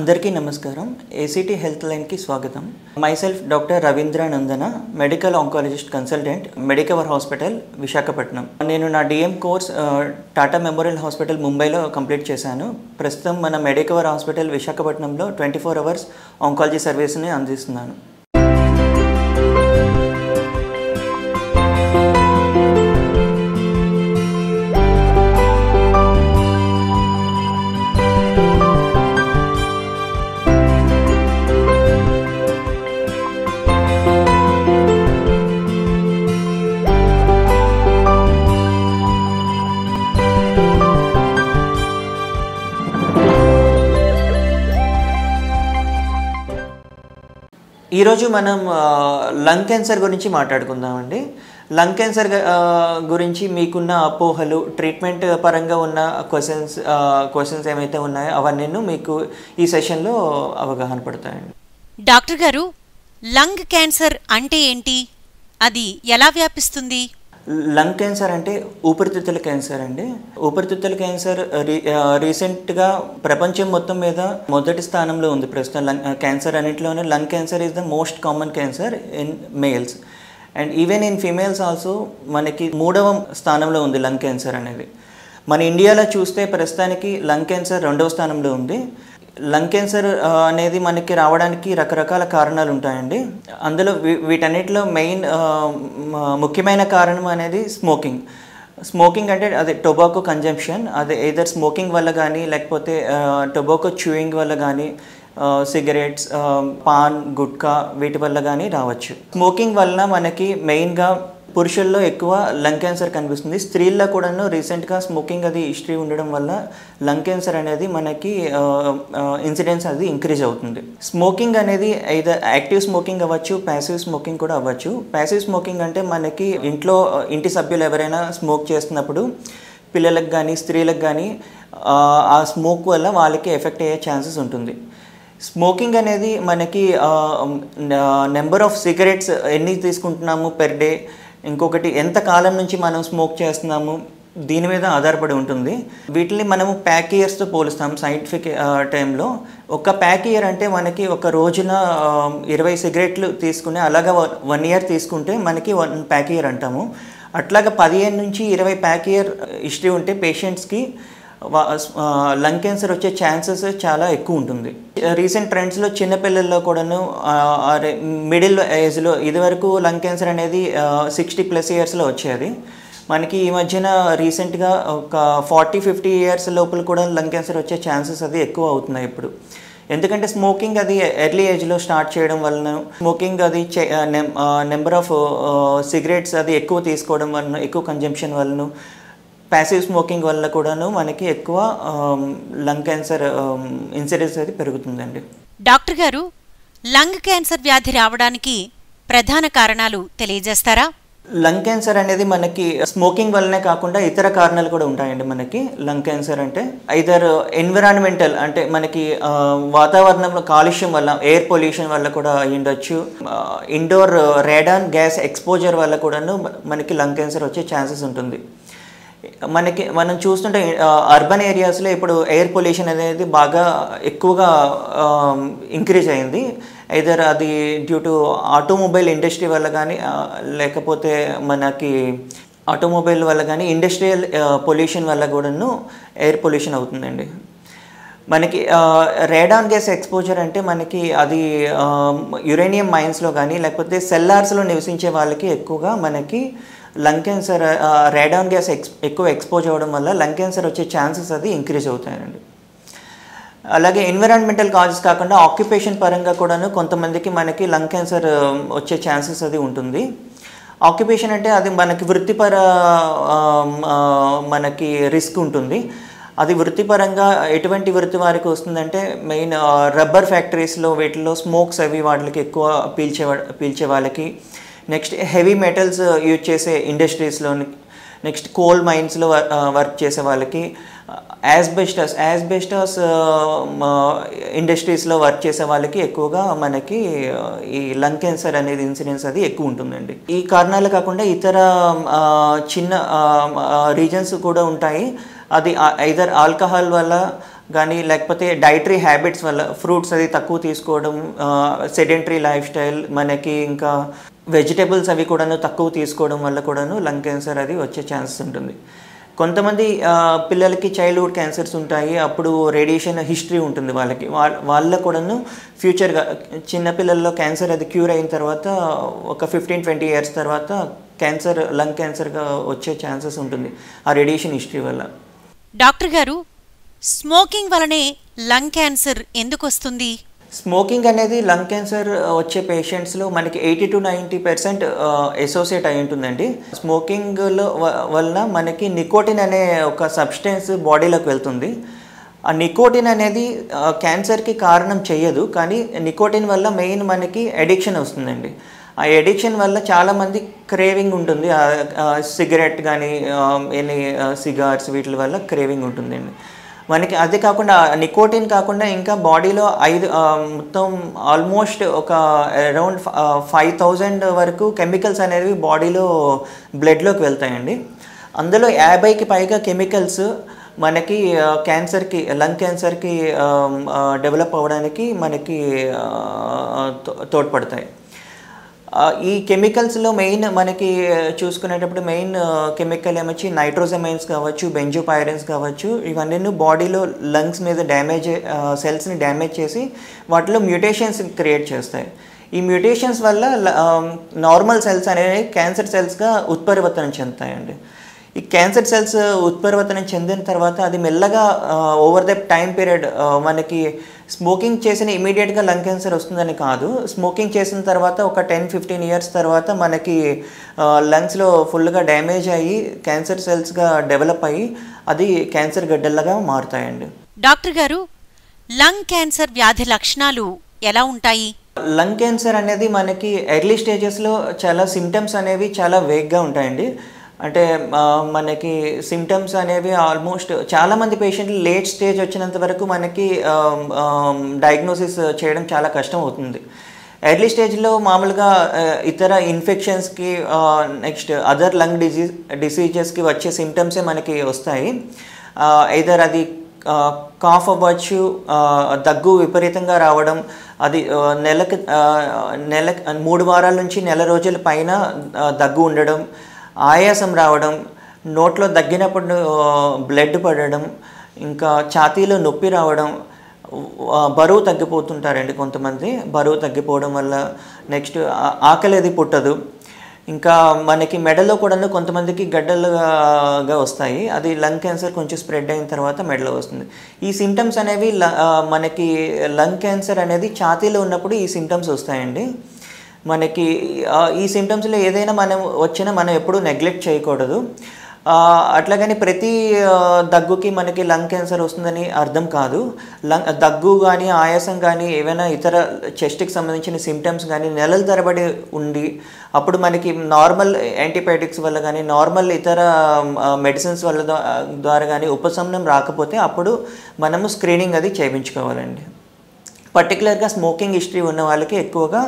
అందరికీ నమస్కారం ACT health లైన్కి స్వాగతం myself doctor Ravindra Nandana medical oncologist consultant Medicover hospital Visakhapatnam నేను నా డిఎం కోర్స్ ఆ, టాటా మెమోరియల్ హాస్పిటల్ ముంబైలో కంప్లీట్ చేశాను ప్రస్తుతం మన మెడికవర్ హాస్పిటల్ విశాఖపట్నంలో ట్వంటీ ఫోర్ అవర్స్ ఆంకాలజీ సర్వీస్ని అందిస్తున్నాను ఈరోజు మనం ఆ, లంగ్ క్యాన్సర్ గురించి మాట్లాడుకుందామండి లంగ్ క్యాన్సర్ గ- ఆ, గురించి మీకున్న అపోహలు ట్రీట్మెంట్ పరంగా ఉన్న క్వశ్చన్స్ క్వశ్చన్స్ ఏమైతే ఉన్నాయో అవన్నీ మీకు ఈ సెషన్లో అవగాహన పడతాయండి డాక్టర్ గారు లంగ్ క్యాన్సర్ అంటే ఏంటి అది ఎలా వ్యాపిస్తుంది లంగ్ క్యాన్సర్ అంటే ఊపిరితిత్తుల క్యాన్సర్ అండి ఊపిరితిత్తుల క్యాన్సర్ రీ ఆ, రీసెంట్గా ప్రపంచం మొత్తం మీద మొదటి స్థానంలో ఉంది ప్రస్తుతం లంగ్ క్యాన్సర్ అన్నింటిలోనే lung cancer is the most common cancer in males and even in females also మనకి మూడవ స్థానంలో ఉంది లంగ్ క్యాన్సర్ అనేది మన ఇండియాలో చూస్తే ప్రస్తుతానికి లంగ్ క్యాన్సర్ రెండవ స్థానంలో ఉంది లంగ్ క్యాన్సర్ ఆ, అనేది మనకి రావడానికి రకరకాల కారణాలు ఉంటాయండి అందులో వీ- వీటన్నిటిలో మెయిన్ ఆ, మ- ముఖ్యమైన కారణం అనేది స్మోకింగ్ స్మోకింగ్ అంటే అదే టొబాకో కన్జంప్షన్ అదే ఏదర్ స్మోకింగ్ వల్ల కానీ లేకపోతే టొబాకో చూయింగ్ వల్ల కానీ సిగరెట్స్ పాన్ గుట్కా వీటి వల్ల కానీ రావచ్చు స్మోకింగ్ వల్ల మనకి మెయిన్గా పురుషుల్లో ఎక్కువ లంగ్ క్యాన్సర్ కనిపిస్తుంది స్త్రీల్లో కూడాను రీసెంట్గా స్మోకింగ్ అది హిస్టరీ ఉండడం వల్ల లంగ్ క్యాన్సర్ అనేది మనకి ఇన్సిడెన్స్ అది ఇంక్రీజ్ అవుతుంది స్మోకింగ్ అనేది ఐదర్ యాక్టివ్ స్మోకింగ్ అవ్వచ్చు ప్యాసివ్ స్మోకింగ్ కూడా అవ్వచ్చు ప్యాసివ్ స్మోకింగ్ అంటే మనకి ఇంట్లో ఆ, ఇంటి సభ్యులు ఎవరైనా స్మోక్ చేస్తున్నప్పుడు పిల్లలకు కానీ స్త్రీలకు కానీ ఆ స్మోక్ వల్ల వాళ్ళకి ఎఫెక్ట్ అయ్యే ఛాన్సెస్ ఉంటుంది స్మోకింగ్ అనేది మనకి నెంబర్ ఆఫ్ సిగరెట్స్ ఎన్ని తీసుకుంటున్నాము పెర్ డే ఇంకొకటి ఎంత కాలం నుంచి మనం స్మోక్ చేస్తున్నాము దీని మీద ఆధారపడి ఉంటుంది వీటిని మనము ప్యాక్ ఇయర్స్తో పోలుస్తాం సైంటిఫిక్ టైంలో ఒక ప్యాక్ ఇయర్ అంటే మనకి ఒక రోజున ఆ, ఇరవై సిగరెట్లు తీసుకుని అలాగా వన్ ఇయర్ తీసుకుంటే మనకి వన్ ప్యాక్ ఇయర్ అంటాము అట్లాగా పదిహేను నుంచి ఇరవై ప్యాక్ ఇయర్ హిస్టరీ ఉంటే పేషెంట్స్కి లంగ్ క్యాన్సర్ వచ్చే ఛాన్సెస్ చాలా ఎక్కువ ఉంటుంది రీసెంట్ ట్రెండ్స్లో చిన్నపిల్లల్లో కూడాను మిడిల్ ఏజ్లో ఇదివరకు లంగ్ క్యాన్సర్ అనేది సిక్స్టీ ప్లస్ ఇయర్స్లో వచ్చేది మనకి ఈ మధ్యన రీసెంట్గా ఒక ఫార్టీ ఫిఫ్టీ ఇయర్స్ లోపల కూడా లంగ్ క్యాన్సర్ వచ్చే ఛాన్సెస్ అది ఎక్కువ అవుతున్నాయి ఇప్పుడు ఎందుకంటే స్మోకింగ్ అది ఎర్లీ ఏజ్లో స్టార్ట్ చేయడం వలన స్మోకింగ్ అది నెంబర్ ఆఫ్ సిగరెట్స్ అది ఎక్కువ తీసుకోవడం వలన ఎక్కువ కన్జంప్షన్ వలన ప్యాసివ్ స్మోకింగ్ వల్ల కూడాను మనకి ఎక్కువ లంగ్ క్యాన్సర్ ఇన్సిడెన్స్ అది పెరుగుతుందండి డాక్టర్ గారు లంగ్ క్యాన్సర్ వ్యాధి రావడానికి ప్రధాన కారణాలు తెలియజేస్తారా లంగ్ క్యాన్సర్ అనేది మనకి స్మోకింగ్ వల్లనే కాకుండా ఇతర కారణాలు కూడా ఉంటాయండి మనకి లంగ్ క్యాన్సర్ అంటే ఐదర్ ఎన్విరాన్మెంటల్ అంటే మనకి ఆ, వాతావరణంలో కాలుష్యం వల్ల ఎయిర్ పొల్యూషన్ వల్ల కూడా అయి ఉండొచ్చు ఇండోర్ రేడాన్ గ్యాస్ ఎక్స్పోజర్ వల్ల కూడాను మనకి లంగ్ క్యాన్సర్ వచ్చే ఛాన్సెస్ ఉంటుంది మనకి మనం చూస్తుంటే అర్బన్ ఏరియాస్లో ఇప్పుడు ఎయిర్ పొల్యూషన్ అనేది బాగా ఎక్కువగా ఇంక్రీజ్ అయింది ఐదర్ అది డ్యూ టు ఆటోమొబైల్ ఇండస్ట్రీ వల్ల కానీ లేకపోతే మనకి ఆటోమొబైల్ వల్ల కానీ ఇండస్ట్రియల్ పొల్యూషన్ వల్ల కూడాను ఎయిర్ పొల్యూషన్ అవుతుందండి మనకి రేడాన్ గ్యాస్ ఎక్స్పోజర్ అంటే మనకి అది యురేనియం మైన్స్లో కానీ లేకపోతే సెల్లార్స్లో నివసించే వాళ్ళకి ఎక్కువగా మనకి లంగ్ క్యాన్సర్ రేడాన్ గ్యాస్ ఎక్స్ ఎక్కువ ఎక్స్పోజ్ అవ్వడం వల్ల లంగ్ క్యాన్సర్ వచ్చే ఛాన్సెస్ అది ఇంక్రీజ్ అవుతాయండి అలాగే ఎన్విరాన్మెంటల్ కాజెస్ కాకుండా ఆక్యుపేషన్ పరంగా కూడాను కొంతమందికి మనకి లంగ్ క్యాన్సర్ వచ్చే ఛాన్సెస్ అది ఉంటుంది ఆక్యుపేషన్ అంటే అది మనకి వృత్తిపర ఆ, ఆ, మనకి రిస్క్ ఉంటుంది అది వృత్తిపరంగా ఎటువంటి వృత్తి వారికి వస్తుందంటే మెయిన్ రబ్బర్ ఫ్యాక్టరీస్లో వీటిలో స్మోక్స్ అవి వాటికి ఎక్కువ పీల్చే వా- పీల్చే వాళ్ళకి నెక్స్ట్ హెవీ మెటల్స్ యూజ్ చేసే ఇండస్ట్రీస్లోని నెక్స్ట్ కోల్ మైన్స్లో వర్క్ చేసే వాళ్ళకి యాస్బెస్టస్ యాస్బెస్టస్ ఇండస్ట్రీస్లో వర్క్ చేసే వాళ్ళకి ఎక్కువగా మనకి ఆ, ఈ లంగ్ క్యాన్సర్ అనేది ఇన్సిడెన్స్ అది ఎక్కువ ఉంటుందండి ఈ కారణాలు కాకుండా ఇతర ఆ, చిన్న రీజన్స్ కూడా ఉంటాయి అది ఐదర్ ఆల్కహాల్ వల్ల కానీ లేకపోతే డైటరీ హ్యాబిట్స్ వల్ల ఫ్రూట్స్ అది తక్కువ తీసుకోవడం సెడెంటరీ లైఫ్ స్టైల్ మనకి ఇంకా వెజిటేబుల్స్ అవి కూడాను తక్కువ తీసుకోవడం వల్ల కూడాను లంగ్ క్యాన్సర్ అది వచ్చే ఛాన్సెస్ ఉంటుంది కొంతమంది ఆ, పిల్లలకి చైల్డ్హుడ్ క్యాన్సర్స్ ఉంటాయి అప్పుడు రేడియేషన్ హిస్టరీ ఉంటుంది వాళ్ళకి వాళ్ళ వాళ్ళ కూడాను ఫ్యూచర్గా చిన్నపిల్లల్లో క్యాన్సర్ అది క్యూర్ అయిన తర్వాత ఒక ఫిఫ్టీన్ ట్వంటీ ఇయర్స్ తర్వాత క్యాన్సర్ లంగ్ క్యాన్సర్గా వచ్చే ఛాన్సెస్ ఉంటుంది ఆ రేడియేషన్ హిస్టరీ వల్ల డాక్టర్ గారు స్మోకింగ్ వలనే లంగ్ క్యాన్సర్ ఎందుకు వస్తుంది స్మోకింగ్ అనేది లంగ్ క్యాన్సర్ వచ్చే పేషెంట్స్లో మనకి eighty to ninety percent associate అయి ఉంటుందండి స్మోకింగ్లో వలన మనకి నికోటిన్ అనే ఒక సబ్స్టెన్స్ బాడీలోకి వెళ్తుంది ఆ నికోటిన్ అనేది క్యాన్సర్కి కారణం చేయదు కానీ నికోటిన్ వల్ల మెయిన్ మనకి అడిక్షన్ వస్తుందండి ఆ ఎడిక్షన్ వల్ల చాలామంది క్రేవింగ్ ఉంటుంది సిగరెట్ కానీ ఎనీ సిగార్స్ వీటి వల్ల క్రేవింగ్ ఉంటుందండి మనకి అదే కాకుండా నికోటిన్ కాకుండా ఇంకా బాడీలో ఐదు ఆ, మొత్తం ఆల్మోస్ట్ ఒక అరౌండ్ ఫైవ్ థౌజండ్ వరకు కెమికల్స్ అనేవి బాడీలో బ్లడ్లోకి వెళ్తాయండి అందులో యాభైకి పైగా కెమికల్స్ మనకి ఆ, క్యాన్సర్కి లంగ్ క్యాన్సర్కి డెవలప్ అవ్వడానికి మనకి ఆ, తో- తోడ్పడతాయి ఆ, ఈ కెమికల్స్లో మెయిన్ మనకి చూసుకునేటప్పుడు మెయిన్ కెమికల్ ఏమొచ్చి నైట్రోజమైన్స్ కావచ్చు బెంజోపైరన్స్ కావచ్చు ఇవన్నీ బాడీలో లంగ్స్ మీద డ్యామేజ్ సెల్స్ని డ్యామేజ్ చేసి వాటిలో మ్యూటేషన్స్ క్రియేట్ చేస్తాయి ఈ మ్యూటేషన్స్ వల్ల నార్మల్ సెల్స్ అనేవి క్యాన్సర్ సెల్స్గా ఉత్పరివర్తనం చెందుతాయండి ఈ క్యాన్సర్ సెల్స్ ఉత్పరివర్తనం చెందిన తర్వాత అది మెల్లగా ఓవర్ ద టైం పీరియడ్ మనకి స్మోకింగ్ చేసిన ఇమీడియట్గా లంగ్ క్యాన్సర్ వస్తుందని కాదు స్మోకింగ్ చేసిన తర్వాత ఒక టెన్ ఫిఫ్టీన్ ఇయర్స్ తర్వాత మనకి లంగ్స్లో ఫుల్గా డ్యామేజ్ అయ్యి క్యాన్సర్ సెల్స్గా డెవలప్ అయ్యి అది క్యాన్సర్ గడ్డలుగా మారుతాయండి డాక్టర్ గారు లంగ్ క్యాన్సర్ వ్యాధి లక్షణాలు ఎలా ఉంటాయి లంగ్ క్యాన్సర్ అనేది మనకి ఎర్లీ స్టేజెస్లో చాలా సిమ్టమ్స్ అనేవి చాలా వేగ్గా ఉంటాయండి అంటే ఆ, మనకి సిమ్టమ్స్ అనేవి ఆల్మోస్ట్ చాలామంది పేషెంట్లు లేట్ స్టేజ్ వచ్చినంత వరకు మనకి డయాగ్నోసిస్ చేయడం చాలా కష్టం అవుతుంది ఎర్లీ స్టేజ్లో మామూలుగా ఆ, ఇతర ఇన్ఫెక్షన్స్కి నెక్స్ట్ అదర్ లంగ్ డిజీజ్ డిసీజెస్కి వచ్చే సిమ్టమ్సే మనకి వస్తాయి ఐదర్ అది కాఫ్ అవ్వచ్చు ఆ, దగ్గు విపరీతంగా రావడం అది ఆ, నెలకు ఆ, నెల మూడు వారాల నుంచి నెల రోజుల పైన ఆ, దగ్గు ఉండడం ఆయాసం రావడం నోట్లో దగ్గినప్పుడు బ్లడ్ పడడం ఇంకా ఛాతీలో నొప్పి రావడం ఆ, బరువు తగ్గిపోతుంటారండి కొంతమంది బరువు తగ్గిపోవడం వల్ల నెక్స్ట్ ఆ- ఆకలి అది పుట్టదు ఇంకా మనకి మెడలో కూడా కొంతమందికి గడ్డలుగా వస్తాయి అది లంగ్ క్యాన్సర్ కొంచెం స్ప్రెడ్ అయిన తర్వాత మెడలో వస్తుంది ఈ సిమ్టమ్స్ అనేవి ల- ఆ, మనకి లంగ్ క్యాన్సర్ అనేది ఛాతీలో ఉన్నప్పుడు ఈ సిమ్టమ్స్ వస్తాయండి మనకి ఆ, ఈ సిమ్టమ్స్లో ఏదైనా మనం వచ్చినా మనం ఎప్పుడూ నెగ్లెక్ట్ చేయకూడదు ఆ, అట్లాగని ప్రతి ఆ, దగ్గుకి మనకి లంగ్ క్యాన్సర్ వస్తుందని అర్థం కాదు లంగ్ దగ్గు కానీ ఆయాసం కానీ ఏవైనా ఇతర చెస్ట్కి సంబంధించిన సిమ్టమ్స్ కానీ నెలల తరబడి ఉండి అప్పుడు మనకి నార్మల్ యాంటీబయాటిక్స్ వల్ల కానీ నార్మల్ ఇతర మెడిసిన్స్ వల్ల ద్వా- ద్వారా కానీ ఉపశమనం రాకపోతే అప్పుడు మనము స్క్రీనింగ్ అది చేయించుకోవాలండి పర్టికులర్గా స్మోకింగ్ హిస్టరీ ఉన్న వాళ్ళకి ఎక్కువగా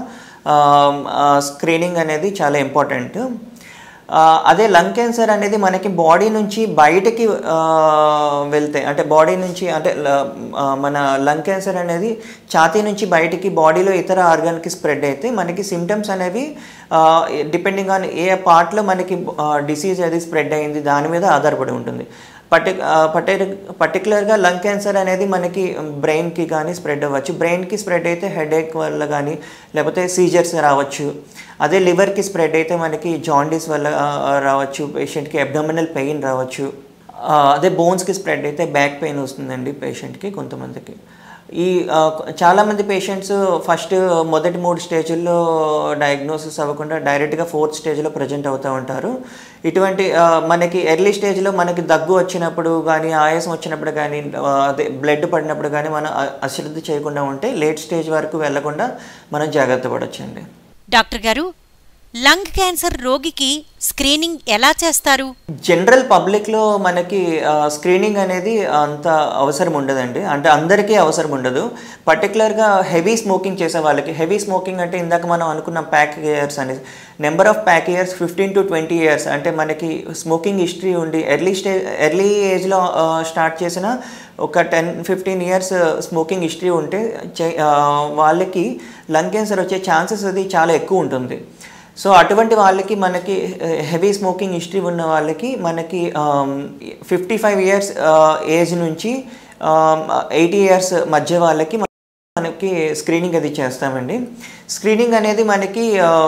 స్క్రీనింగ్ అనేది చాలా ఇంపార్టెంట్ ఆ, అదే లంగ్ క్యాన్సర్ అనేది మనకి బాడీ నుంచి బయటకి ఆ, వెళ్తాయి అంటే బాడీ నుంచి అంటే ల- ఆ, మన లంగ్ క్యాన్సర్ అనేది ఛాతీ నుంచి బయటికి బాడీలో ఇతర ఆర్గాన్కి స్ప్రెడ్ అయితే మనకి సిమ్టమ్స్ అనేవి డిపెండింగ్ ఆన్ ఏ పార్ట్లో మనకి డిసీజ్ అది స్ప్రెడ్ అయింది దాని మీద ఆధారపడి ఉంటుంది పర్టి పర్టి పర్టికులర్గా లంగ్ క్యాన్సర్ అనేది మనకి బ్రెయిన్కి కానీ స్ప్రెడ్ అవ్వచ్చు బ్రెయిన్కి స్ప్రెడ్ అయితే హెడేక్ వల్ల కానీ లేకపోతే సీజర్స్ రావచ్చు అదే లివర్కి స్ప్రెడ్ అయితే మనకి జాండీస్ వల్ల ఆ, రావచ్చు పేషెంట్కి అబ్డామినల్ పెయిన్ రావచ్చు ఆ, అదే బోన్స్కి స్ప్రెడ్ అయితే బ్యాక్ పెయిన్ వస్తుందండి పేషెంట్కి కొంతమందికి ఈ ఆ, చాలామంది పేషెంట్స్ ఫస్ట్ మొదటి మూడు స్టేజ్ల్లో డయాగ్నోసిస్ అవ్వకుండా డైరెక్ట్గా ఫోర్త్ స్టేజ్లో ప్రజెంట్ అవుతూ ఉంటారు ఇటువంటి ఆ, మనకి ఎర్లీ స్టేజ్లో మనకి దగ్గు వచ్చినప్పుడు కానీ ఆయాసం వచ్చినప్పుడు కానీ ఆ, అదే బ్లడ్ పడినప్పుడు కానీ మనం అ- అశ్రద్ధ చేయకుండా ఉంటే లేట్ స్టేజ్ వరకు వెళ్లకుండా మనం జాగ్రత్త పడొచ్చండి డాక్టర్ గారు లంగ్ క్యాన్సర్ రోగికి స్క్రీనింగ్ ఎలా చేస్తారు జనరల్ పబ్లిక్లో మనకి ఆ, స్క్రీనింగ్ అనేది అంత అవసరం ఉండదండి అంటే అందరికీ అవసరం ఉండదు పర్టికులర్గా హెవీ స్మోకింగ్ చేసే వాళ్ళకి హెవీ స్మోకింగ్ అంటే ఇందాక మనం అనుకున్న ప్యాక్ ఇయర్స్ అనేది number of pack years fifteen to twenty years అంటే మనకి స్మోకింగ్ హిస్టరీ ఉండి ఎర్లీ స్టే ఎర్లీ ఏజ్లో స్టార్ట్ చేసిన ఒక ten fifteen years smoking history ఉంటే చే- ఆ, వాళ్ళకి లంగ్ క్యాన్సర్ వచ్చే ఛాన్సెస్ అది చాలా ఎక్కువ ఉంటుంది సో అటువంటి వాళ్ళకి మనకి హెవీ స్మోకింగ్ హిస్టరీ ఉన్న వాళ్ళకి మనకి ఫిఫ్టీ ఫైవ్ ఇయర్స్ ఏజ్ నుంచి ఎయిటీ ఇయర్స్ మధ్య వాళ్ళకి మనకి స్క్రీనింగ్ అది చేస్తామండి స్క్రీనింగ్ అనేది మనకి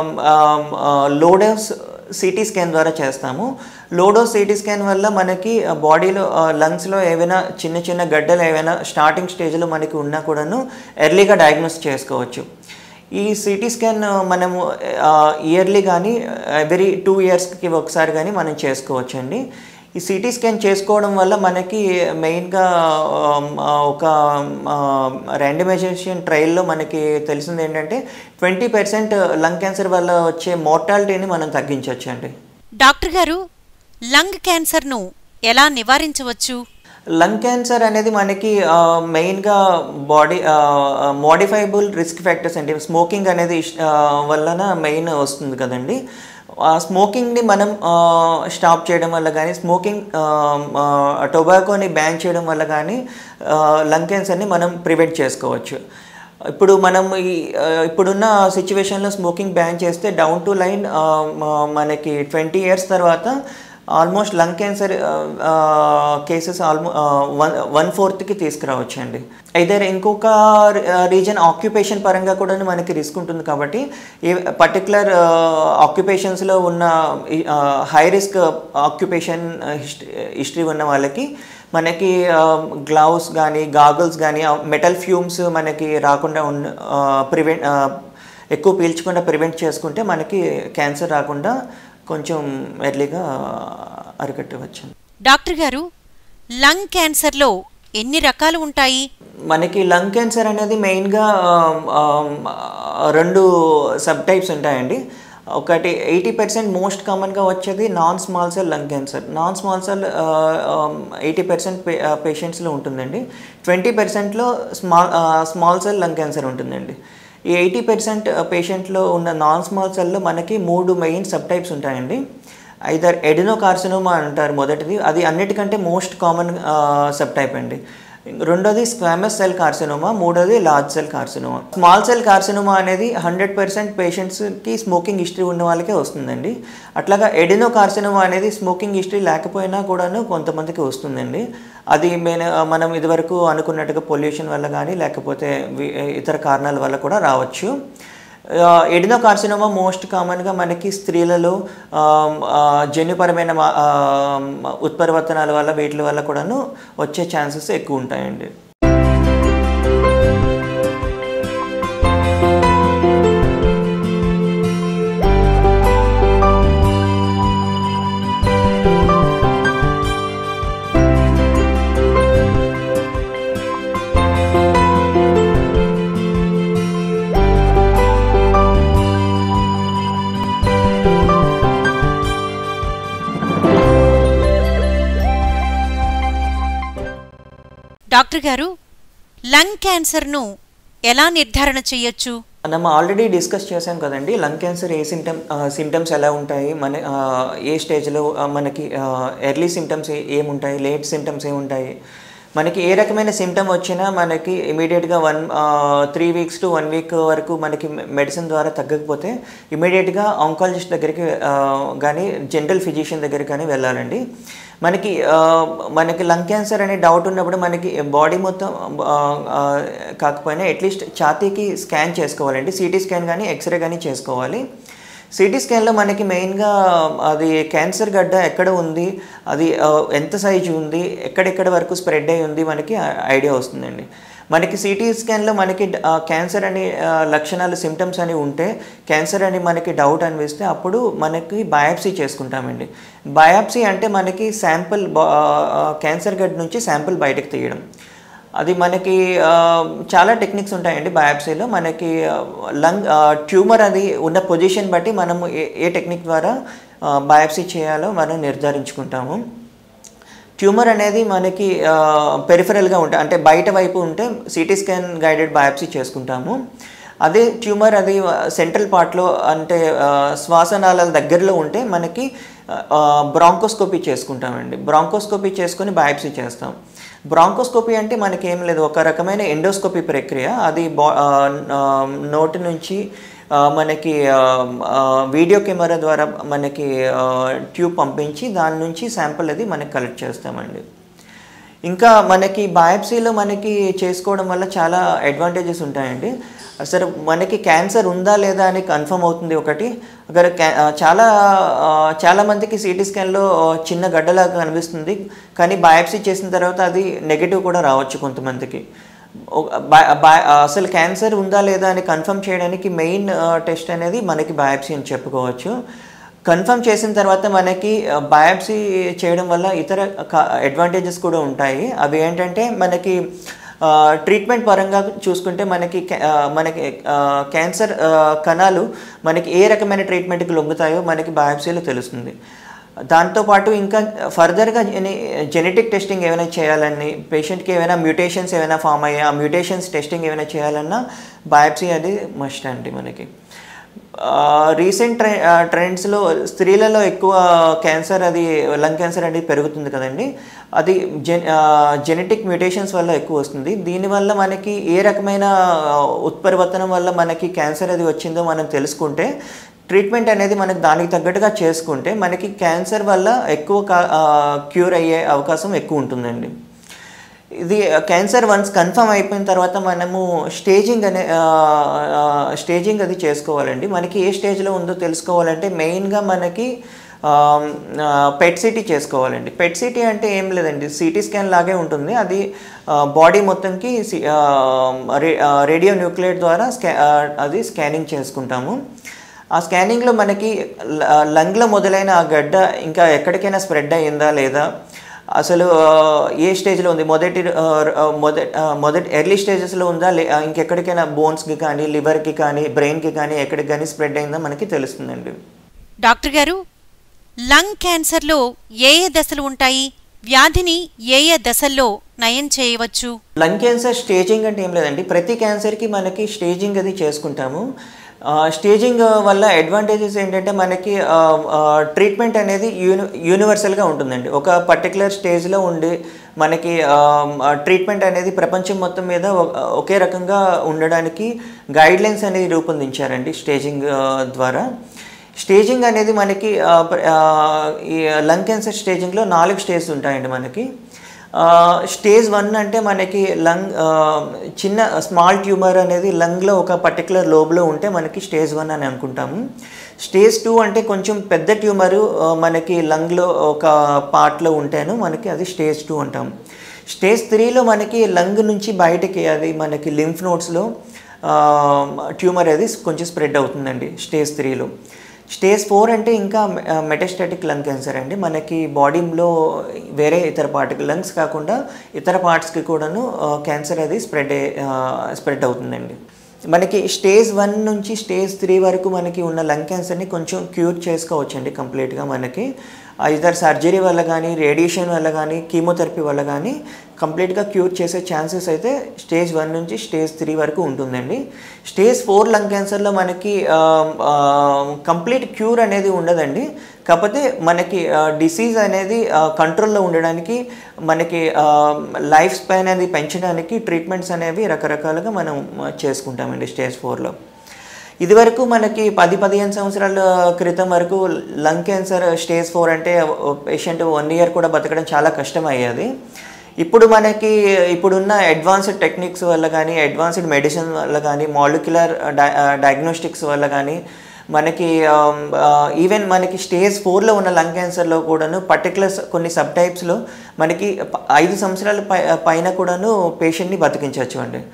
లోడోస్ సిటీ స్కాన్ ద్వారా చేస్తాము లోడోస్ సిటీ స్కాన్ వల్ల మనకి బాడీలో లంగ్స్లో ఏవైనా చిన్న చిన్న గడ్డలు ఏవైనా స్టార్టింగ్ స్టేజ్లో మనకి ఉన్నా కూడాను ఎర్లీగా డయాగ్నోస్ చేసుకోవచ్చు ఈ సిటీ స్కాన్ మనము ఇయర్లీ కానీ ఎవ్రీ టూ ఇయర్స్కి ఒకసారి కానీ మనం చేసుకోవచ్చండి ఈ సిటీ స్కాన్ చేసుకోవడం వల్ల మనకి మెయిన్గా ఒక ర్యాండమైజేషన్ ట్రయల్లో మనకి తెలిసింది ఏంటంటే ట్వంటీ పర్సెంట్ లంగ్ క్యాన్సర్ వల్ల వచ్చే మోర్టాలిటీని మనం తగ్గించవచ్చు అండి డాక్టర్ గారు లంగ్ క్యాన్సర్ను ఎలా నివారించవచ్చు లంగ్ క్యాన్సర్ అనేది మనకి ఆ, మెయిన్గా బాడీ మోడిఫైబుల్ రిస్క్ ఫ్యాక్టర్స్ అంటే స్మోకింగ్ అనేది ఇష్- ఆ, వలన మెయిన్ వస్తుంది కదండి ఆ స్మోకింగ్ని మనం ఆ, స్టాప్ చేయడం వల్ల కానీ స్మోకింగ్ టొబాకోని బ్యాన్ చేయడం వల్ల కానీ ఆ, లంగ్ క్యాన్సర్ని మనం ప్రివెంట్ చేసుకోవచ్చు ఇప్పుడు మనం ఈ ఆ, ఇప్పుడున్న సిచ్యువేషన్లో స్మోకింగ్ బ్యాన్ చేస్తే డౌన్ టు లైన్ మనకి ట్వంటీ ఇయర్స్ తర్వాత ఆల్మోస్ట్ లంగ్ క్యాన్సర్ కేసెస్ ఆల్మో వన్ వన్ ఫోర్త్కి తీసుకురావచ్చు అండి అయితే ఇంకొక రీజన్ ఆక్యుపేషన్ పరంగా కూడా మనకి రిస్క్ ఉంటుంది కాబట్టి ఏ పర్టికులర్ ఆక్యుపేషన్స్లో ఉన్న హై రిస్క్ ఆక్యుపేషన్ హిస్టరీ ఉన్న వాళ్ళకి మనకి గ్లౌస్ కానీ గాగుల్స్ కానీ మెటల్ ఫ్యూమ్స్ మనకి రాకుండా ఉన్న ప్రివెంట్ ఎక్కువ పీల్చకుండా ప్రివెంట్ చేసుకుంటే మనకి క్యాన్సర్ రాకుండా కొంచెం ఎర్లీగా అరికట్టవచ్చు డాక్టర్ గారు లంగ్ క్యాన్సర్లో ఎన్ని రకాలు ఉంటాయి మనకి లంగ్ క్యాన్సర్ అనేది మెయిన్గా రెండు సబ్ టైప్స్ ఉంటాయండి ఒకటి ఎయిటీ పర్సెంట్ మోస్ట్ కామన్గా వచ్చేది non small cell lung cancer non small cell eighty percent పేషెంట్స్లో ఉంటుందండి ట్వంటీ పర్సెంట్లో small small cell lung cancer ఉంటుందండి ఈ ఎయిటీ పర్సెంట్ పేషెంట్లో ఉన్న నాన్ స్మాల్ సెల్లో మనకి మూడు మెయిన్ సబ్ టైప్స్ ఉంటాయండి ఐదర్ ఎడినో కార్సినోమా అంటారు మొదటిది అది అన్నిటికంటే మోస్ట్ కామన్ సబ్ టైప్ అండి రెండోది స్క్వామస్ సెల్ కార్సినోమా మూడోది large cell carcinoma small cell carcinoma అనేది హండ్రెడ్ పర్సెంట్ పేషెంట్స్కి స్మోకింగ్ హిస్టరీ ఉన్న వాళ్ళకే వస్తుందండి అట్లాగా ఎడినో కార్సినోమా అనేది స్మోకింగ్ హిస్టరీ లేకపోయినా కూడాను కొంతమందికి వస్తుందండి అది మెయిన్ మనం ఇదివరకు అనుకున్నట్టుగా పొల్యూషన్ వల్ల కానీ లేకపోతే వి- ఇతర కారణాల వల్ల కూడా రావచ్చు ఎడినో కార్సినోమా మోస్ట్ కామన్గా మనకి స్త్రీలలో ఆమ్, ఆ, జన్యుపరమైన మా- ఆమ్, ఉత్పరివర్తనాల వల్ల వీటి వల్ల కూడాను వచ్చే ఛాన్సెస్ ఎక్కువ ఉంటాయండి డాక్టర్ గారు లంగ్ క్యాన్సర్ను ఎలా నిర్ధారణ చేయొచ్చు మనం ఆల్రెడీ డిస్కస్ చేసాం కదండి లంగ్ క్యాన్సర్ ఏ సిమ్టమ్ సిమ్టమ్స్ ఎలా ఉంటాయి మన ఆ, ఏ స్టేజ్లో ఆ, మనకి ఎర్లీ సిమ్టమ్స్ ఏముంటాయి లేట్ సిమ్టమ్స్ ఏముంటాయి మనకి ఏ రకమైన సిమ్టమ్ వచ్చినా మనకి ఇమీడియట్గా one three weeks to one week వరకు మనకి మెడిసిన్ ద్వారా తగ్గకపోతే ఇమీడియట్గా ఆంకాలజిస్ట్ దగ్గరికి ఆ, కానీ జనరల్ ఫిజిషియన్ దగ్గరికి కానీ వెళ్ళాలండి మనకి ఆ, మనకి లంగ్ క్యాన్సర్ అనే డౌట్ ఉన్నప్పుడు మనకి బాడీ మొత్తం ఆ, ఆ, కాకపోయినా అట్లీస్ట్ ఛాతీకి స్కాన్ చేసుకోవాలండి సిటీ స్కాన్ కానీ ఎక్స్రే కానీ చేసుకోవాలి సిటీ స్కాన్లో మనకి మెయిన్గా అది క్యాన్సర్ గడ్డ ఎక్కడ ఉంది అది ఆ, ఎంత సైజు ఉంది ఎక్కడెక్కడ వరకు స్ప్రెడ్ అయి ఉంది మనకి ఐడియా వస్తుందండి మనకి సిటీ స్కాన్లో మనకి ఆ, క్యాన్సర్ అని ఆ, లక్షణాలు సిమ్టమ్స్ అని ఉంటే క్యాన్సర్ అని మనకి డౌట్ అనిపిస్తే అప్పుడు మనకి బయాప్సీ చేసుకుంటామండి బయాప్సీ అంటే మనకి శాంపుల్ క్యాన్సర్ గడ్డ నుంచి శాంపుల్ బయటకు తీయడం అది మనకి ఆ, చాలా టెక్నిక్స్ ఉంటాయండి బయాప్సీలో మనకి లంగ్ ట్యూమర్ అది ఉన్న పొజిషన్ బట్టి మనము ఏ ఏ టెక్నిక్ ద్వారా బయాప్సీ చేయాలో మనం నిర్ధారించుకుంటాము ట్యూమర్ అనేది మనకి పెరిఫరల్గా ఉంటే అంటే బయట వైపు ఉంటే సిటీ స్కాన్ గైడెడ్ బయాప్సీ చేసుకుంటాము అదే ట్యూమర్ అది సెంట్రల్ పార్ట్లో అంటే ఆ, శ్వాసనాళాల దగ్గరలో ఉంటే మనకి బ్రాంకోస్కోపీ చేసుకుంటామండి బ్రాంకోస్కోపీ చేసుకొని బయాప్సీ చేస్తాం బ్రాంకోస్కోపీ అంటే మనకి ఏం లేదు ఒక రకమైన ఎండోస్కోపీ ప్రక్రియ అది బా ఆ, ఆ, నోటి నుంచి ఆ, మనకి ఆ, ఆ, వీడియో కెమెరా ద్వారా మనకి ఆ, ట్యూబ్ పంపించి దాని నుంచి శాంపుల్ అది మనకి కలెక్ట్ చేస్తామండి ఇంకా మనకి బయాప్సీలో మనకి చేసుకోవడం వల్ల చాలా అడ్వాంటేజెస్ ఉంటాయండి అసలు మనకి క్యాన్సర్ ఉందా లేదా అని కన్ఫర్మ్ అవుతుంది ఒకటి అక్కడ క్యా ఆ, చాలా ఆ, చాలా మందికి సిటీ స్కాన్లో చిన్న గడ్డలాగా కనిపిస్తుంది కానీ బయాప్సీ చేసిన తర్వాత అది నెగిటివ్ కూడా రావచ్చు కొంతమందికి ఒక- బయ- బయ- అసలు క్యాన్సర్ ఉందా లేదా అని కన్ఫర్మ్ చేయడానికి మెయిన్ టెస్ట్ అనేది మనకి బయాప్సీ అని చెప్పుకోవచ్చు కన్ఫర్మ్ చేసిన తర్వాత మనకి బయాప్సీ చేయడం వల్ల ఇతర అడ్వాంటేజెస్ కూడా ఉంటాయి అవి ఏంటంటే మనకి ట్రీట్మెంట్ పరంగా చూసుకుంటే మనకి క్యా- ఆ, మనకి ఆ, క్యాన్సర్ ఆ, కణాలు మనకి ఏ రకమైన ట్రీట్మెంట్కి లొంగుతాయో మనకి బయాప్సీలో తెలుస్తుంది దాంతోపాటు ఇంకా ఫర్దర్గా జెనెటిక్ టెస్టింగ్ ఏమైనా చేయాలని పేషెంట్కి ఏమైనా మ్యూటేషన్స్ ఏమైనా ఫామ్ అయ్యి ఆ మ్యూటేషన్స్ టెస్టింగ్ ఏమైనా చేయాలన్నా బయాప్సీ అది మస్ట్ అండి మనకి రీసెంట్ ట్రె ట్రెండ్స్లో స్త్రీలలో ఎక్కువ క్యాన్సర్ అది లంగ్ క్యాన్సర్ అనేది పెరుగుతుంది కదండి అది జెన్ జెనెటిక్ మ్యూటేషన్స్ వల్ల ఎక్కువ వస్తుంది దీనివల్ల మనకి ఏ రకమైన ఆ, ఉత్పరివర్తనం వల్ల మనకి క్యాన్సర్ అది వచ్చిందో మనం తెలుసుకుంటే ట్రీట్మెంట్ అనేది మనకి దానికి తగ్గట్టుగా చేసుకుంటే మనకి క్యాన్సర్ వల్ల ఎక్కువ క్యూర్ అయ్యే అవకాశం ఎక్కువ ఉంటుందండి ఇది క్యాన్సర్ వన్స్ కన్ఫర్మ్ అయిపోయిన తర్వాత మనము స్టేజింగ్ అనే స్టేజింగ్ అది చేసుకోవాలండి మనకి ఏ స్టేజ్లో ఉందో తెలుసుకోవాలంటే మెయిన్గా మనకి పెట్ సిటీ చేసుకోవాలండి పెట్ సిటీ అంటే ఏం లేదండి సిటీ స్కాన్ లాగే ఉంటుంది అది బాడీ మొత్తంకి రేడియో న్యూక్లియర్ ద్వారా స్కా ఆ, అది స్కానింగ్ చేసుకుంటాము ఆ స్కానింగ్లో మనకి ల- లంగ్లో మొదలైన ఆ గడ్డ ఇంకా ఎక్కడికైనా స్ప్రెడ్ అయ్యిందా లేదా అసలు ఆ, ఏ స్టేజ్లో ఉంది మొదటి మొదటి మొదటి ఎర్లీ స్టేజెస్లో ఉందా లే ఆ, ఇంకెక్కడికైనా బోన్స్కి కానీ లివర్కి కానీ బ్రెయిన్కి కానీ ఎక్కడికి కానీ స్ప్రెడ్ అయిందా మనకి తెలుస్తుందండి డాక్టర్ గారు లంగ్ క్యాన్సర్లో ఏ ఏ దశలు ఉంటాయి వ్యాధిని ఏ ఏ దశల్లో నయం చేయవచ్చు లంగ్ క్యాన్సర్ స్టేజింగ్ అంటే ఏం లేదండి ప్రతి క్యాన్సర్కి మనకి స్టేజింగ్ అది చేసుకుంటాము ఆ, స్టేజింగ్ వల్ల అడ్వాంటేజెస్ ఏంటంటే మనకి ఆ, ఆ, ట్రీట్మెంట్ అనేది యూని యూనివర్సల్గా ఉంటుందండి ఒక పర్టికులర్ స్టేజ్లో ఉండి మనకి ఆ, ఆ, ట్రీట్మెంట్ అనేది ప్రపంచం మొత్తం మీద ఒ- ఒకే రకంగా ఉండడానికి గైడ్ లైన్స్ అనేది రూపొందించారండి స్టేజింగ్ ఆ, ద్వారా స్టేజింగ్ అనేది మనకి ఆ, ప్ర- ఆ, ఈ లంగ్ క్యాన్సర్ స్టేజింగ్లో నాలుగు స్టేజ్ ఉంటాయండి మనకి ఆ, స్టేజ్ వన్ అంటే మనకి లంగ్ ఆ, చిన్న స్మాల్ ట్యూమర్ అనేది లంగ్లో ఒక పర్టికులర్ లోబ్లో ఉంటే మనకి స్టేజ్ వన్ అని అనుకుంటాము స్టేజ్ టూ అంటే కొంచెం పెద్ద ట్యూమరు ఆ, మనకి లంగ్లో ఒక పార్ట్లో ఉంటేను మనకి అది స్టేజ్ టూ అంటాం స్టేజ్ త్రీలో మనకి లంగ్ నుంచి బయటకి అది మనకి లింఫ్ నోట్స్లో ట్యూమర్ అది కొంచెం స్ప్రెడ్ అవుతుందండి స్టేజ్ త్రీలో స్టేజ్ ఫోర్ అంటే ఇంకా మెటస్టాటిక్ లంగ్ క్యాన్సర్ అండి మనకి బాడీలో వేరే ఇతర పార్ట్కి లంగ్స్ కాకుండా ఇతర పార్ట్స్కి కూడాను క్యాన్సర్ అది స్ప్రెడ్ స్ప్రెడ్ అవుతుందండి మనకి స్టేజ్ వన్ నుంచి స్టేజ్ త్రీ వరకు మనకి ఉన్న లంగ్ క్యాన్సర్ని కొంచెం క్యూర్ చేసుకోవచ్చండి కంప్లీట్గా మనకి ఇదర్ సర్జరీ వల్ల కానీ రేడియేషన్ వల్ల కానీ కీమోథెరపీ వల్ల కానీ కంప్లీట్గా క్యూర్ చేసే ఛాన్సెస్ అయితే స్టేజ్ వన్ నుంచి స్టేజ్ త్రీ వరకు ఉంటుందండి స్టేజ్ ఫోర్ లంగ్ క్యాన్సర్లో మనకి కంప్లీట్ క్యూర్ అనేది ఉండదండి కాకపోతే మనకి డిసీజ్ అనేది కంట్రోల్లో ఉండడానికి మనకి లైఫ్ స్పాన్ అనేది పెంచడానికి ట్రీట్మెంట్స్ అనేవి రకరకాలుగా మనం ఆ, చేసుకుంటామండి స్టేజ్ ఫోర్లో ఇదివరకు మనకి పది పదిహేను సంవత్సరాల క్రితం వరకు లంగ్ క్యాన్సర్ స్టేజ్ ఫోర్ అంటే పేషెంట్ వన్ ఇయర్ కూడా బతకడం చాలా కష్టం అయ్యేది ఇప్పుడు మనకి ఇప్పుడున్న అడ్వాన్స్డ్ టెక్నిక్స్ వల్ల కానీ అడ్వాన్స్డ్ మెడిసిన్ వల్ల కానీ మాలిక్యులర్ డయాగ్నోస్టిక్స్ వల్ల కానీ మనకి ఈవెన్ మనకి స్టేజ్ ఫోర్లో ఉన్న లంగ్ క్యాన్సర్లో కూడాను పర్టికులర్ కొన్ని సబ్ టైప్స్లో మనకి ప- ఐదు సంవత్సరాల పై పైన కూడాను పేషెంట్ని బతికించవచ్చు అండి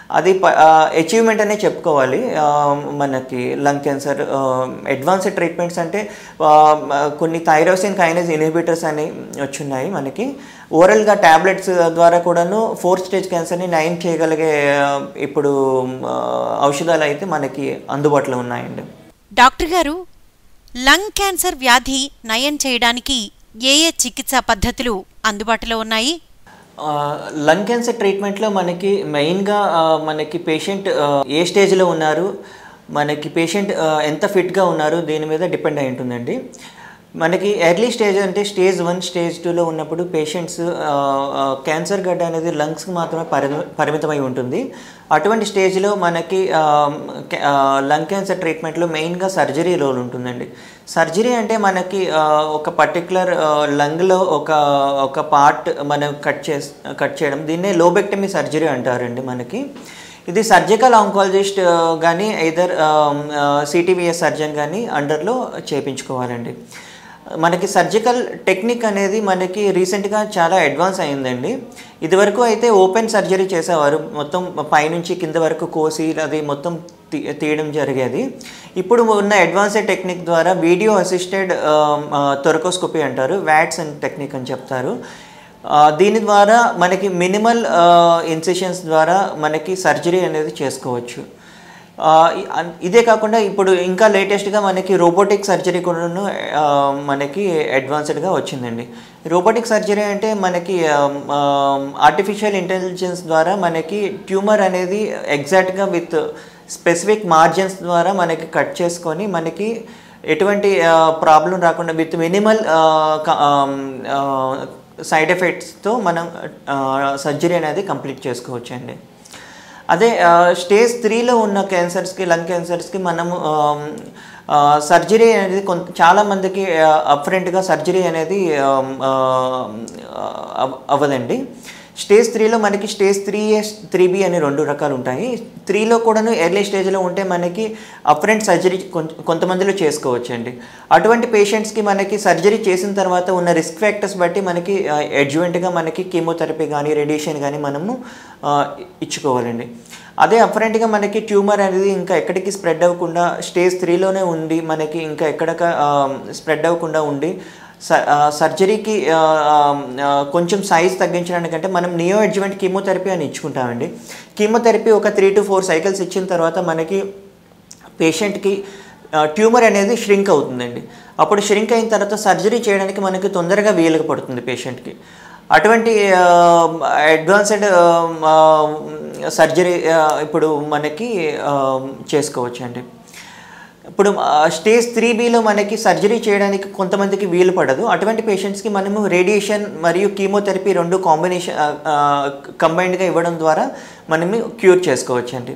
అది అచీవ్మెంట్ అనే చెప్పుకోవాలి ఆ, మనకి లంగ్ క్యాన్సర్ అడ్వాన్స్డ్ ట్రీట్మెంట్స్ అంటే ఆ, కొన్ని థైరోసిన్ కైనస్ ఇన్హిబిటర్స్ అని వచ్చున్నాయి మనకి ఓరల్గా ట్యాబ్లెట్స్ ద్వారా కూడాను ఫోర్త్ స్టేజ్ క్యాన్సర్ని నయం చేయగలిగే ఆ, ఇప్పుడు ఆ, ఔషధాలు అయితే మనకి అందుబాటులో ఉన్నాయండి డాక్టర్ గారు లంగ్ క్యాన్సర్ వ్యాధి నయం చేయడానికి ఏ ఏ చికిత్సా పద్ధతులు అందుబాటులో ఉన్నాయి ఆ, లంగ్ క్యాన్సర్ ట్రీట్మెంట్లో మనకి మెయిన్గా ఆ, మనకి పేషెంట్ ఆ, ఏ స్టేజ్లో ఉన్నారు మనకి పేషెంట్ ఆ, ఎంత ఫిట్గా ఉన్నారు దీని మీద డిపెండ్ అయి ఉంటుందండి మనకి ఎర్లీ స్టేజ్ అంటే స్టేజ్ వన్ స్టేజ్ టూలో ఉన్నప్పుడు పేషెంట్స్ క్యాన్సర్ గడ్డ అనేది లంగ్స్కి మాత్రమే పరిమి పరిమితమై ఉంటుంది అటువంటి స్టేజ్లో మనకి ఆ, క- ఆ, లంగ్ క్యాన్సర్ ట్రీట్మెంట్లో మెయిన్గా సర్జరీ రోల్ ఉంటుందండి సర్జరీ అంటే మనకి ఆ, ఒక పర్టికులర్ లంగ్లో ఒక ఒక పార్ట్ మనం కట్ చే కట్ చేయడం దీన్నే లోబెక్టమీ సర్జరీ అంటారండి మనకి ఇది సర్జికల్ ఆంకాలజిస్ట్ కానీ ఐదర్ సిటీవీఎస్ సర్జన్ కానీ అండర్లో చేయించుకోవాలండి మనకి సర్జికల్ టెక్నిక్ అనేది మనకి రీసెంట్గా చాలా అడ్వాన్స్ అయిందండి ఇదివరకు అయితే ఓపెన్ సర్జరీ చేసేవారు మొత్తం పైనుంచి కింద వరకు కోసి అది మొత్తం తీ- తీయడం జరిగేది ఇప్పుడు ఉన్న అడ్వాన్స్డ్ టెక్నిక్ ద్వారా వీడియో అసిస్టెడ్ తొరకోస్కోపీ అంటారు వ్యాట్స్ అండ్ టెక్నిక్ అని చెప్తారు ఆ, దీని ద్వారా మనకి మినిమల్ ఇన్సెషన్స్ ద్వారా మనకి సర్జరీ అనేది చేసుకోవచ్చు ఆ, ఇ- అన్- ఇదే కాకుండా ఇప్పుడు ఇంకా లేటెస్ట్గా మనకి రోబోటిక్ సర్జరీ కూడాను ఆ, మనకి అడ్వాన్స్డ్గా వచ్చిందండి రోబోటిక్ సర్జరీ అంటే మనకి ఆర్టిఫిషియల్ ఇంటెలిజెన్స్ ద్వారా మనకి ట్యూమర్ అనేది ఎగ్జాక్ట్గా విత్ స్పెసిఫిక్ మార్జిన్స్ ద్వారా మనకి కట్ చేసుకొని మనకి ఎటువంటి ప్రాబ్లం రాకుండా విత్ మినిమల్ సైడ్ ఎఫెక్ట్స్తో మనం సర్జరీ అనేది కంప్లీట్ చేసుకోవచ్చు అండి అదే ఆ, స్టేజ్ త్రీలో ఉన్న క్యాన్సర్స్కి లంగ్ క్యాన్సర్స్కి మనము ఆమ్, ఆ, సర్జరీ అనేది కొంత చాలామందికి అప్ఫ్రంట్గా సర్జరీ అనేది ఆమ్, ఆ, అవ్- అవ్వదండి స్టేజ్ త్రీలో మనకి stage three S three B అని రెండు రకాలు ఉంటాయి త్రీలో కూడాను ఎర్లీ స్టేజ్లో ఉంటే మనకి అప్ఫ్రంట్ సర్జరీ కొంత కొంతమందిలో చేసుకోవచ్చు అండి అటువంటి పేషెంట్స్కి మనకి సర్జరీ చేసిన తర్వాత ఉన్న రిస్క్ ఫ్యాక్టర్స్ బట్టి మనకి ఎడ్జువెంట్గా మనకి కీమోథెరపీ కానీ రేడియేషన్ కానీ మనము ఆ, ఇచ్చుకోవాలండి అదే అఫరెంట్గా మనకి ట్యూమర్ అనేది ఇంకా ఎక్కడికి స్ప్రెడ్ అవ్వకుండా స్టేజ్ త్రీలోనే ఉండి మనకి ఇంకా ఎక్కడక స్ప్రెడ్ అవ్వకుండా ఉండి స- ఆ, సర్జరీకి ఆ, ఆ, కొంచెం సైజ్ తగ్గించడానికంటే మనం నియో ఎడ్జ్మెంట్ కీమోథెరపీ అని ఇచ్చుకుంటామండి కీమోథెరపీ ఒక త్రీ టు ఫోర్ సైకిల్స్ ఇచ్చిన తర్వాత మనకి పేషెంట్కి ట్యూమర్ అనేది షింక్ అవుతుందండి అప్పుడు షింక్ అయిన తర్వాత సర్జరీ చేయడానికి మనకి తొందరగా వీలుగా పడుతుంది పేషెంట్కి అటువంటి అడ్వాన్స్డ్ సర్జరీ ఇప్పుడు మనకి ఆ, చేసుకోవచ్చు అండి ఇప్పుడు స్టేజ్ త్రీ బిలో మనకి సర్జరీ చేయడానికి కొంతమందికి వీలు పడదు అటువంటి పేషెంట్స్కి మనము రేడియేషన్ మరియు కీమోథెరపీ రెండు కాంబినేషన్ కంబైన్డ్గా ఇవ్వడం ద్వారా మనము క్యూర్ చేసుకోవచ్చు అండి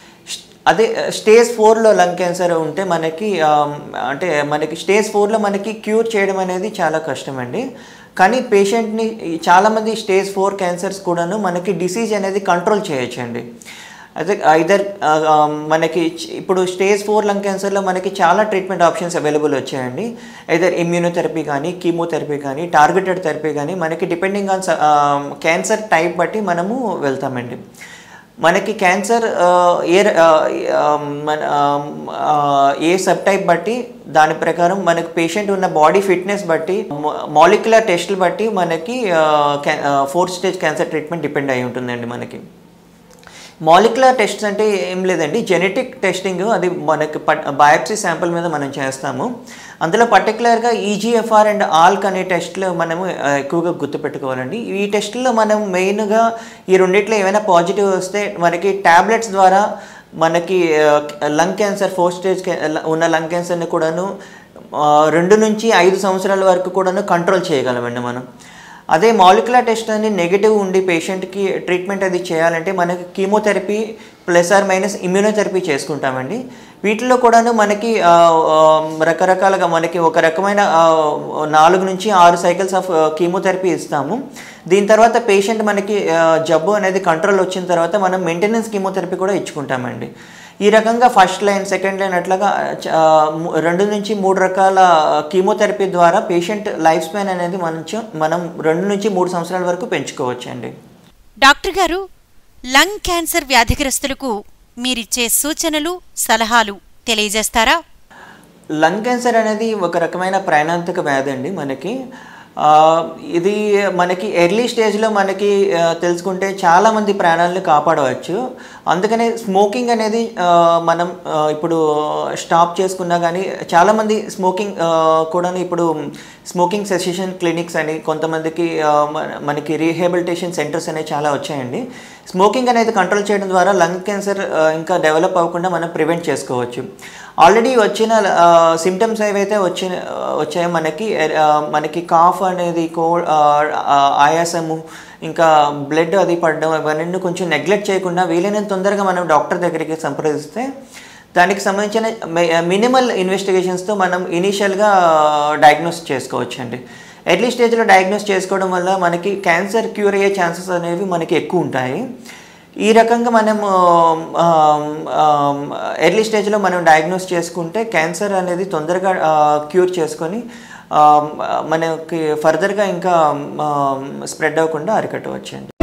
అదే స్టేజ్ ఫోర్లో లంగ్ క్యాన్సర్ ఉంటే మనకి ఆ, అంటే మనకి స్టేజ్ ఫోర్లో మనకి క్యూర్ చేయడం అనేది చాలా కష్టం అండి కానీ పేషెంట్ని చాలామంది స్టేజ్ ఫోర్ క్యాన్సర్స్ కూడాను మనకి డిసీజ్ అనేది కంట్రోల్ చేయొచ్చండి అయితే ఐదర్ మనకి చ- ఇప్పుడు స్టేజ్ ఫోర్ లంగ్ క్యాన్సర్లో మనకి చాలా ట్రీట్మెంట్ ఆప్షన్స్ అవైలబుల్ వచ్చాయండి ఐదర్ ఇమ్యూనోథెరపీ కానీ కీమోథెరపీ కానీ టార్గెటెడ్ థెరపీ కానీ మనకి డిపెండింగ్ ఆన్ క్యాన్సర్ టైప్ బట్టి మనము వెళ్తామండి మనకి క్యాన్సర్ ఏ ర- ఆ, ఆ, మన ఆ, ఏ సబ్ టైప్ బట్టి దాని ప్రకారం మనకి పేషెంట్ ఉన్న బాడీ ఫిట్నెస్ బట్టి మాలిక్యులర్ టెస్ట్లు బట్టి మనకి fourth stage cancer treatment depend అయి ఉంటుందండి మనకి మాలిక్యులర్ టెస్ట్ అంటే ఏం లేదండి జెనెటిక్ టెస్టింగ్ అది మనకి బయాప్సీ శాంపుల్ మీద మనం చేస్తాము అందులో పర్టికులర్గా ఈజీఎఫ్ఆర్ అండ్ ఆల్క్ అనే టెస్ట్లు మనము ఆ, ఎక్కువగా గుర్తుపెట్టుకోవాలండి ఈ టెస్ట్లో మనం మెయిన్గా ఈ రెండిట్లో ఏమైనా పాజిటివ్ వస్తే మనకి ట్యాబ్లెట్స్ ద్వారా మనకి లంగ్ క్యాన్సర్ ఫోర్ స్టేజ్ ఉన్న లంగ్ క్యాన్సర్ని కూడాను ఆ, రెండు నుంచి ఐదు సంవత్సరాల వరకు కూడాను కంట్రోల్ చేయగలమండి మనం అదే మాలిక్యులర్ టెస్ట్ అని నెగిటివ్ ఉండి పేషెంట్కి ట్రీట్మెంట్ అది చేయాలంటే మనకి chemotherapy plus or minus immunotherapy చేసుకుంటామండి వీటిలో కూడాను మనకి ఆ, ఆ, రకరకాలుగా మనకి ఒక రకమైన ఆ, నాలుగు నుంచి ఆరు సైకిల్స్ ఆఫ్ కీమోథెరపీ ఇస్తాము దీని తర్వాత పేషెంట్ మనకి ఆ, జబ్బు అనేది కంట్రోల్ వచ్చిన తర్వాత మనం మెయింటెనెన్స్ కీమోథెరపీ కూడా ఇచ్చుకుంటామండి ఈ రకంగా ఫస్ట్ లైన్ సెకండ్ లైన్ అట్లాగా చ- ఆ, ము- రెండు నుంచి మూడు రకాల కీమోథెరపీ ద్వారా పేషెంట్ లైఫ్ స్పాన్ అనేది మనం చ- మనం రెండు నుంచి మూడు సంవత్సరాల వరకు పెంచుకోవచ్చు అండి డాక్టర్ గారు లంగ్ క్యాన్సర్ వ్యాధిగ్రస్తులకు మీరిచ్చే సూచనలు సలహాలు తెలియజేస్తారా లంగ్ క్యాన్సర్ అనేది ఒక రకమైన ప్రాణాంతక వ్యాధి అండి మనకి ఆ, ఇది మనకి ఎర్లీ స్టేజ్లో మనకి ఆ, తెలుసుకుంటే చాలామంది ప్రాణాలను కాపాడవచ్చు అందుకనే స్మోకింగ్ అనేది ఆ, మనం ఆ, ఇప్పుడు స్టాప్ చేసుకున్నా కానీ చాలామంది స్మోకింగ్ ఆ, కూడా ఇప్పుడు స్మోకింగ్ సెసేషన్ క్లినిక్స్ అని కొంతమందికి ఆ, మన- మనకి రీహాబిలిటేషన్ సెంటర్స్ అనేవి చాలా వచ్చాయండి స్మోకింగ్ అనేది కంట్రోల్ చేయడం ద్వారా లంగ్ క్యాన్సర్ ఆ, ఇంకా డెవలప్ అవ్వకుండా మనం ప్రివెంట్ చేసుకోవచ్చు ఆల్రెడీ వచ్చిన సిమ్టమ్స్ ఏవైతే వచ్చిన వచ్చాయో మనకి ఆ, మనకి కాఫ్ అనేది కోల్డ్ ఆయాసము ఇంకా బ్లడ్ అది పడడం అవన్నీ కొంచెం నెగ్లెక్ట్ చేయకుండా వీలైనంత తొందరగా మనం డాక్టర్ దగ్గరికి సంప్రదిస్తే దానికి సంబంధించిన మినిమల్ ఇన్వెస్టిగేషన్స్తో మనం ఇనీషియల్గా డయాగ్నోస్ చేసుకోవచ్చు అండి ఎర్లీ స్టేజ్లో డయాగ్నోస్ చేసుకోవడం వల్ల మనకి క్యాన్సర్ క్యూర్ అయ్యే ఛాన్సెస్ అనేవి మనకి ఎక్కువ ఉంటాయి ఈ రకంగా మనం ఎర్లీ స్టేజ్లో మనం డయాగ్నోస్ చేసుకుంటే క్యాన్సర్ అనేది తొందరగా క్యూర్ చేసుకొని ఆ, మనకి ఫర్దర్గా ఇంకా స్ప్రెడ్ అవ్వకుండా అరికట్టవచ్చు అండి